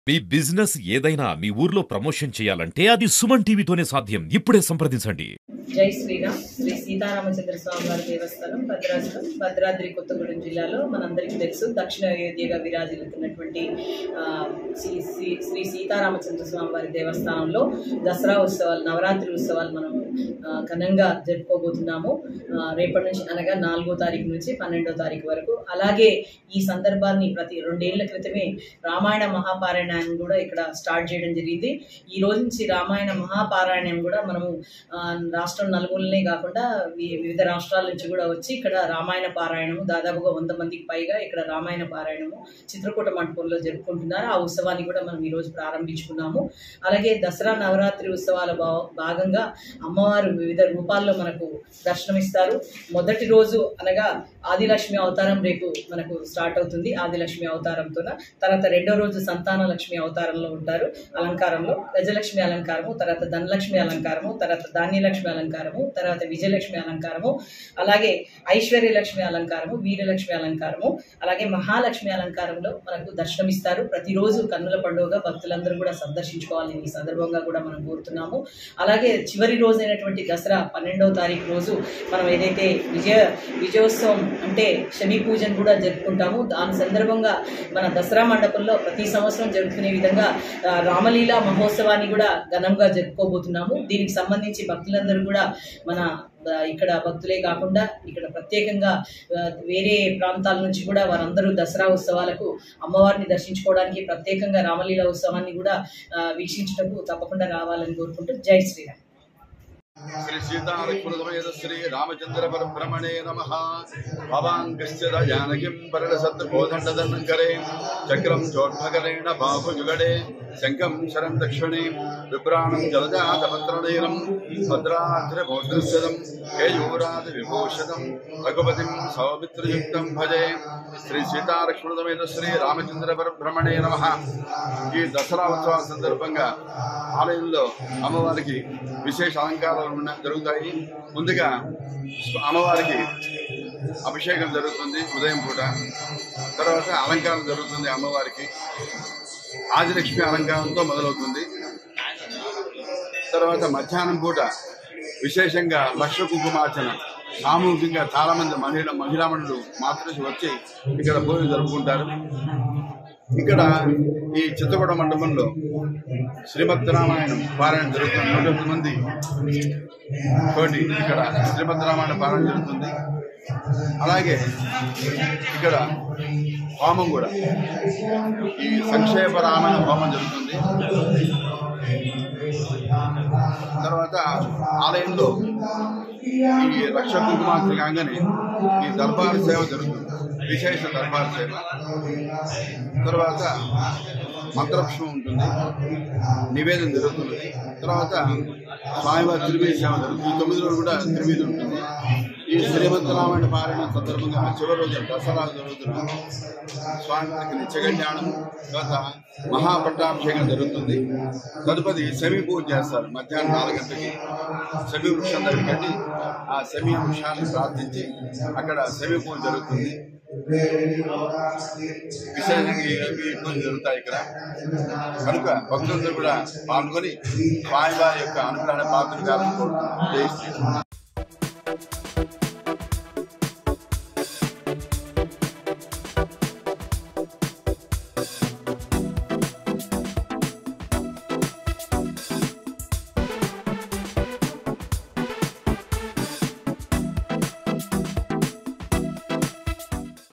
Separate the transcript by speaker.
Speaker 1: మీ business ఏదైనా మీ ఊర్లో promotion చేయాలంటే అది సుమన్ టీవీతోనే సాధ్యం ఇప్పుడే సంప్రదించండి
Speaker 2: జై శ్రీరామ్ శ్రీ సీతారామచంద్ర స్వామి వారి దేవస్థానం భద్రాచలం భద్రాద్రి కొత్తగూడెం జిల్లాలో మనందరికీ తెలుసు దక్షిణ అయోధ్యగా విరాజిల్లుతున్నటువంటి ఆ, శ్రీ శ్రీ శ్రీ సీతారామచంద్ర స్వామి వారి దేవస్థానంలో దసరా ఉత్సవాలు నవరాత్రి ఉత్సవాలు మనం ఆ, ఘనంగా జరుపుకోబోతున్నాము ఆ, రేపటి నుంచి అనగా నాలుగో తారీఖు నుంచి పన్నెండో తారీఖు వరకు అలాగే ఈ సందర్భాన్ని ప్రతి రెండేళ్ల క్రితమే రామాయణ మహాపారాయణాన్ని కూడా ఇక్కడ స్టార్ట్ చేయడం జరిగింది ఈ రోజు నుంచి రామాయణ మహాపారాయణం కూడా మనము ఆ, రాష్ట్రం నలుమూలనే కాకుండా వి- వివిధ రాష్ట్రాల నుంచి కూడా వచ్చి ఇక్కడ రామాయణ పారాయణము దాదాపుగా వంద మందికి పైగా ఇక్కడ రామాయణ పారాయణము చిత్రకూట మండపంలో జరుపుకుంటున్నారు ఆ ఉత్సవాన్ని కూడా మనం ఈరోజు ప్రారంభించుకున్నాము అలాగే దసరా నవరాత్రి ఉత్సవాల భా- భాగంగా అమ్మవారు వివిధ రూపాల్లో మనకు దర్శనమిస్తారు మొదటి రోజు అనగా ఆదిలక్ష్మి అవతారం రేపు మనకు స్టార్ట్ అవుతుంది ఆదిలక్ష్మి అవతారంతో తర్వాత రెండో రోజు సంతాన లక్ష్మి అవతారంలో ఉంటారు అలంకారంలో గజలక్ష్మి అలంకారము తర్వాత ధనలక్ష్మి అలంకారము తర్వాత ధాన్యలక్ష్మి అలంకారము తర్వాత విజయలక్ష్మి అలంకారము అలాగే ఐశ్వర్యలక్ష్మి అలంకారము వీరలక్ష్మి అలంకారము అలాగే మహాలక్ష్మి అలంకారంలో మనకు దర్శనమిస్తారు ప్రతిరోజు కన్నుల పండుగగా భక్తులందరూ కూడా సందర్శించుకోవాలని ఈ సందర్భంగా కూడా మనం కోరుతున్నాము అలాగే చివరి రోజైనటువంటి దసరా పన్నెండవ తారీఖు రోజు మనం ఏదైతే విజయ విజయోత్సవం అంటే శని పూజను కూడా జరుపుకుంటాము దాని సందర్భంగా మన దసరా మండపంలో ప్రతి సంవత్సరం జరుపుకునే విధంగా ఆ, రామలీల మహోత్సవాన్ని కూడా ఘనంగా జరుపుకోబోతున్నాము దీనికి సంబంధించి భక్తులందరూ కూడా మన ఆ, ఇక్కడ భక్తులే కాకుండా ఇక్కడ ప్రత్యేకంగా ఆ, వేరే ప్రాంతాల నుంచి కూడా వారందరూ దసరా ఉత్సవాలకు అమ్మవారిని దర్శించుకోవడానికి ప్రత్యేకంగా రామలీల ఉత్సవాన్ని కూడా ఆ, వీక్షించుటకు తప్పకుండా రావాలని కోరుకుంటూ జై శ్రీరామ్
Speaker 3: శ్రీ సీతాలక్ష్మణసమేత శ్రీ రామచంద్ర పరబ్రహ్మణే నమ భవాంగశ్చ జానకిం పరలసత్ కోదండదన్నంకరే చక్రం చోడ్భకరేణ బాహుజుగడే శంఖం శరం దక్షిణే విభ్రాణం జలజాతపత్రనయనం భద్రాద్రభోద్రస్యదం కేయూరాది విభూషితం రఘుపతిం సౌమిత్రయుక్తం భజే శ్రీ సీతాలక్ష్మణసమేత శ్రీ రామచంద్ర పరబ్రహ్మణే నమ ఈ దసరా ఉత్సవాల సందర్భంగా ఆలయంలో అమ్మవారికి విశేష అలంకారాలు ఉన్న- జరుగుతాయి ముందుగా స్వ- అమ్మవారికి అభిషేకం జరుగుతుంది ఉదయం పూట తర్వాత అలంకారం జరుగుతుంది అమ్మవారికి ఆదిలక్ష్మి అలంకారంతో మొదలవుతుంది తర్వాత మధ్యాహ్నం పూట విశేషంగా లక్ష కుంకుమార్చన సామూహికంగా చాలా మంది మహిళ మహిళామణులు మాతృశి వచ్చి ఇక్కడ పూజలు జరుపుకుంటారు ఇక్కడ ఈ చిత్తగూడ మండపంలో శ్రీమద్ రామాయణం పారాయణ జరుగుతుంది నూట ఎనిమిది మంది తోటి ఇక్కడ శ్రీమద్ రామాయణ పారాయణ జరుగుతుంది అలాగే ఇక్కడ హోమం కూడా ఈ సంక్షేప రామాయణ హోమం జరుగుతుంది తర్వాత ఆలయంలో ఈ లక్ష కుంకుమార్తె కాగానే ఈ దర్బార్ సేవ జరుగుతుంది విశేష దర్బార్ సేవ తర్వాత మంత్రపుష్పం ఉంటుంది నివేదన జరుగుతుంది తర్వాత స్వామివారి తిరుమల సేవ జరుగుతుంది ఈ తొమ్మిది రోజులు కూడా తిరుమల ఉంటుంది ఈ శ్రీమంతరామాయణ పారాయణ సందర్భంగా చివరి రోజు దసరా జరుగుతున్న స్వామివారికి నిత్య కళ్యాణం తర్వాత మహాపట్టాభిషేకం జరుగుతుంది తదుపరి సెమి పూజ చేస్తారు మధ్యాహ్నం నాలుగు గంటలకి సెమి వృక్షం దగ్గరికి వెళ్ళి ఆ సెమి వృక్షాన్ని ప్రార్థించి అక్కడ సెమి పూజ జరుగుతుంది విశేషంగా ఈ ఈ పూజలు జరుగుతాయి ఇక్కడ కనుక భక్తులందరూ కూడా పాల్గొని స్వామివారి యొక్క అనుగ్రహణ పాత్ర కావాలని కోరుతున్నాను జై శ్రీరామ్